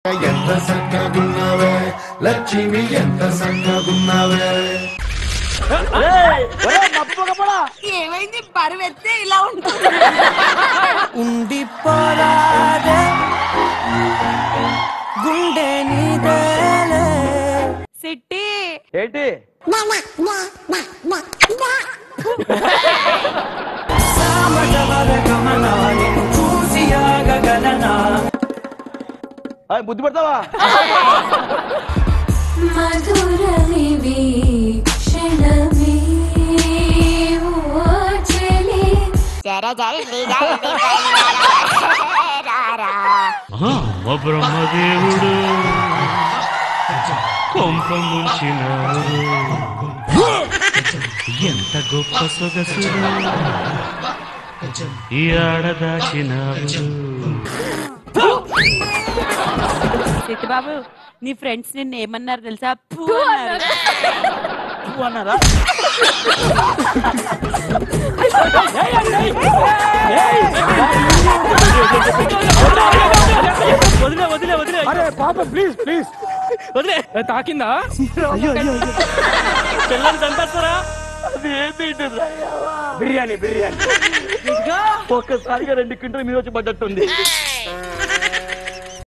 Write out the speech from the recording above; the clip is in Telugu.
ఎంత చక్కగున్నావే లక్ష్మి ఎంత చక్కగున్నావే ఏమైంది బరువు ఎత్తే ఇలా ఉంటుంది ఉండిపోరాదే గుండె నీదేలే సిట్టి ఏంటి సామజవర గమన నిన్ను చూసి ఆగగలనా ఆ, బుద్ధి పెడతావా మధురమివి క్షణమే ఓ చెలి ఆ బ్రహ్మదేవుడు కొంప ముంచినాడు ఎంత గొప్ప సొగసుడు ఈ ఆడదాచినాడు సిట్టి బాబు నీ ఫ్రెండ్స్ నిన్ను ఏమన్నారు తెలుసా పూ అన్నారు నువ్వు అన్నారా వదిలే వదిలే వదిలే అరే పాప ప్లీజ్ ప్లీజ్ వదిలే తాకిందా పిల్లల్ని చంపేస్తారా అది ఏంటి బిర్యానీ బిర్యానీ ఒక్కసారిగా రెండు క్వింటల్ మీద వచ్చి పడ్డట్టుంది